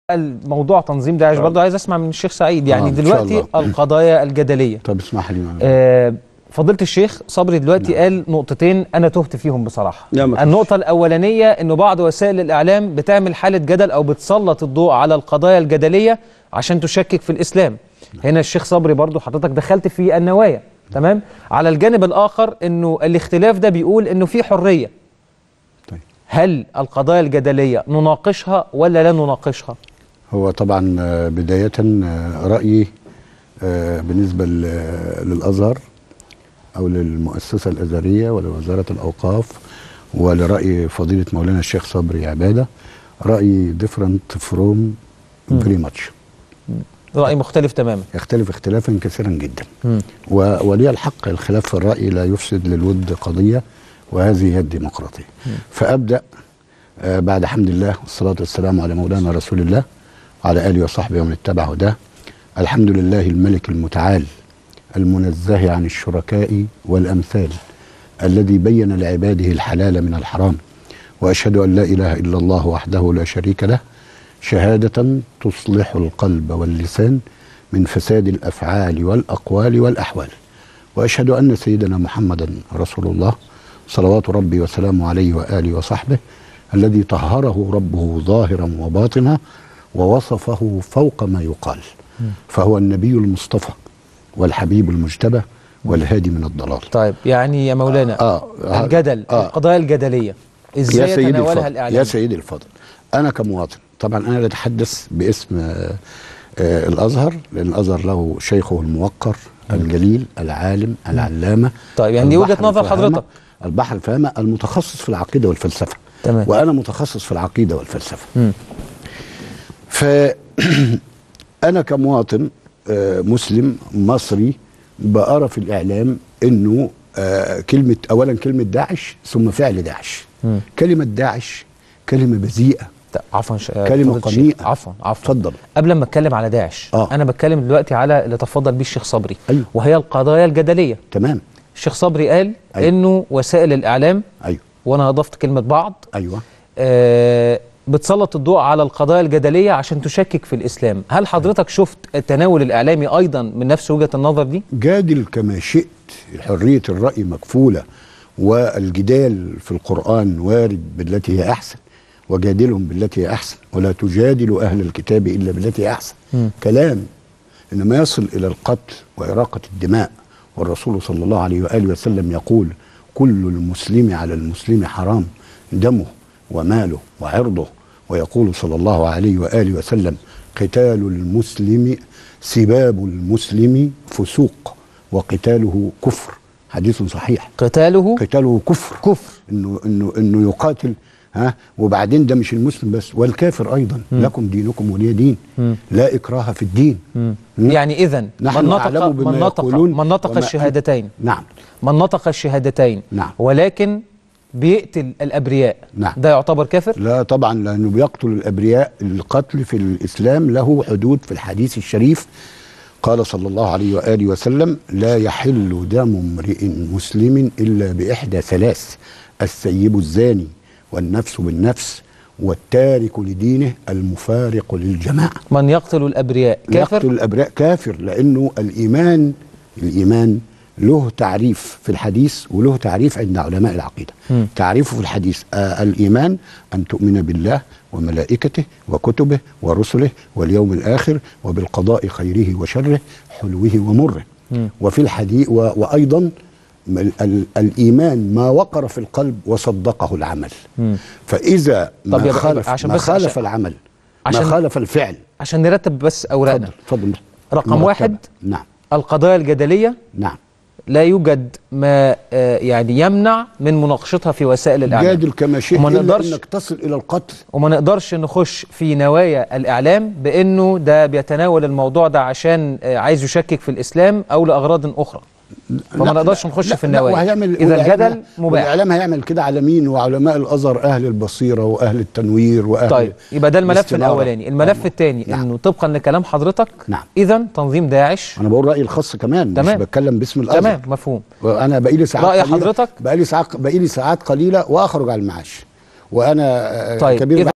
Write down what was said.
الموضوع تنظيم داعش برضه عايز اسمع من الشيخ سعيد يعني آه، إن شاء دلوقتي الله. القضايا الجدليه طب اسمح لي معلش. آه، فضيله الشيخ صبري دلوقتي قال نقطتين انا تهت فيهم بصراحه لا، ما فيش. النقطه الاولانيه انه بعض وسائل الاعلام بتعمل حاله جدل او بتسلط الضوء على القضايا الجدليه عشان تشكك في الاسلام هنا الشيخ صبري برضه حضرتك دخلت في النوايا تمام على الجانب الاخر انه الاختلاف ده بيقول انه في حريه طيب هل القضايا الجدليه نناقشها ولا لا نناقشها هو طبعا آه، بداية آه، رأيي آه، بالنسبة ل- للأزهر أو للمؤسسة الأزهرية ولوزارة الأوقاف ولرأي فضيلة مولانا الشيخ صبري عبادة رأيي different from very much راي مختلف تماما يختلف اختلافا كثيرا جدا مم. و- ولي الحق الخلاف في الرأي لا يفسد للود قضية وهذه هي الديمقراطية فأبدأ آه، بعد حمد الله والصلاة والسلام على مولانا رسول الله وعلى آله وصحبه ومن اتبع هداه الحمد لله الملك المتعال المنزه عن الشركاء والأمثال الذي بين لعباده الحلال من الحرام وأشهد أن لا إله إلا الله وحده لا شريك له شهادة تصلح القلب واللسان من فساد الأفعال والأقوال والأحوال وأشهد أن سيدنا محمدا رسول الله صلوات ربي وسلامه عليه وآله وصحبه الذي طهره ربه ظاهرا وباطنا ووصفه فوق ما يقال فهو النبي المصطفى والحبيب المجتبى والهادي من الضلال طيب يعني يا مولانا آه، آه، الجدل آه. القضايا الجدليه يا ازاي سيدي يتناولها الفاضل الاعلام يا سيدي الفاضل انا كمواطن طبعا انا لا اتحدث باسم آه، آه، الازهر لان الازهر له شيخه الموقر الجليل العالم العلامه طيب، يعني دي وجهة البحر نظر الفهامة- حضرتك. البحر الفهامه المتخصص في العقيده والفلسفه تمام. وانا متخصص في العقيده والفلسفه مم. فأنا كمواطن آه، مسلم مصري بقرا في الإعلام إنه آه، كلمة أولا كلمة داعش ثم فعل داعش مم. كلمة داعش كلمة بذيئة طيب، عفوا ش... كلمة فضيلة الشيخ. قميئة. عفوا عفوا اتفضل قبل ما اتكلم على داعش آه. انا بتكلم دلوقتي على اللي تفضل بيه الشيخ صبري أيوه. وهي القضايا الجدليه تمام الشيخ صبري قال أيوه. انه وسائل الاعلام أيوه وانا اضفت كلمه بعض أيوه آه بتسلط الضوء على القضايا الجدليه عشان تشكك في الاسلام هل حضرتك شفت التناول الاعلامي ايضا من نفس وجهه النظر دي جادل كما شئت حرية الرأي مكفولة والجدال في القرآن وارد بالتي هي أحسن وجادلهم بالتي هي أحسن ولا تجادل أهل الكتاب إلا بالتي هي أحسن مم. كلام إنما يصل إلى القتل وإراقة الدماء والرسول صلى الله عليه وآله وسلم يقول كل المسلم على المسلم حرام دمه وماله وعرضه ويقول صلى الله عليه وآله وسلم قتال المسلم سباب المسلم فسوق وقتاله كفر حديث صحيح قتاله قتاله كفر كفر انه انه انه يقاتل ها وبعدين ده مش المسلم بس والكافر ايضا لكم دينكم ولي دين لا اكراه في الدين مم. مم. يعني اذا نحن من أعلم نطق بما من نطق يقولون من نطق وما- الشهادتين نعم من نطق الشهادتين نعم. ولكن بيقتل الابرياء نعم. ده يعتبر كافر لا طبعا لانه بيقتل الابرياء القتل في الاسلام له حدود في الحديث الشريف قال صلى الله عليه واله وسلم لا يحل دم امرئ مسلم الا باحدى ثلاث السيب الزاني والنفس بالنفس والتارك لدينه المفارق للجماعه من يقتل الابرياء كافر يقتل الابرياء كافر لانه الايمان الايمان له تعريف في الحديث وله تعريف عند علماء العقيده مم. تعريفه في الحديث آه الايمان ان تؤمن بالله وملائكته وكتبه ورسله واليوم الاخر وبالقضاء خيره وشره حلوه ومره مم. وفي الحديث و- وايضا ال- ال- الايمان ما وقر في القلب وصدقه العمل مم. فاذا طب ما يا بقى- خالف عشان ما بس خالف عشان- العمل عشان- ما خالف الفعل عشان نرتب بس اوراقنا اتفضل اتفضل رقم مرتبة. واحد. نعم القضايا الجدليه نعم لا يوجد ما آه، يعني يمنع من مناقشتها في وسائل الاعلام جادل كما شئت وما الا نقدرش- انك تصل الى القتل وما نقدرش نخش في نوايا الاعلام بانه ده بيتناول الموضوع ده عشان آه، عايز يشكك في الاسلام او لاغراض اخرى فما لا- نقدرش لا- نخش لا- في لا، النوايا وهيعمل اذا والإعلام- الجدل مباح والاعلام هيعمل كده على مين وعلماء الازهر اهل البصيره واهل التنوير واهل طيب يبقى ده الملف الاستنارة. الاولاني الملف نعم. الثاني نعم. انه طبقا لكلام حضرتك نعم. اذا تنظيم داعش انا بقول رايي الخاص كمان تمام. مش بتكلم باسم الازهر تمام مفهوم وانا بقالي لي ساعات رأي قليلة- حضرتك؟ بقالي ساعات بقالي ساعات قليله واخرج على المعاش وانا آه، طيب، كبير إذا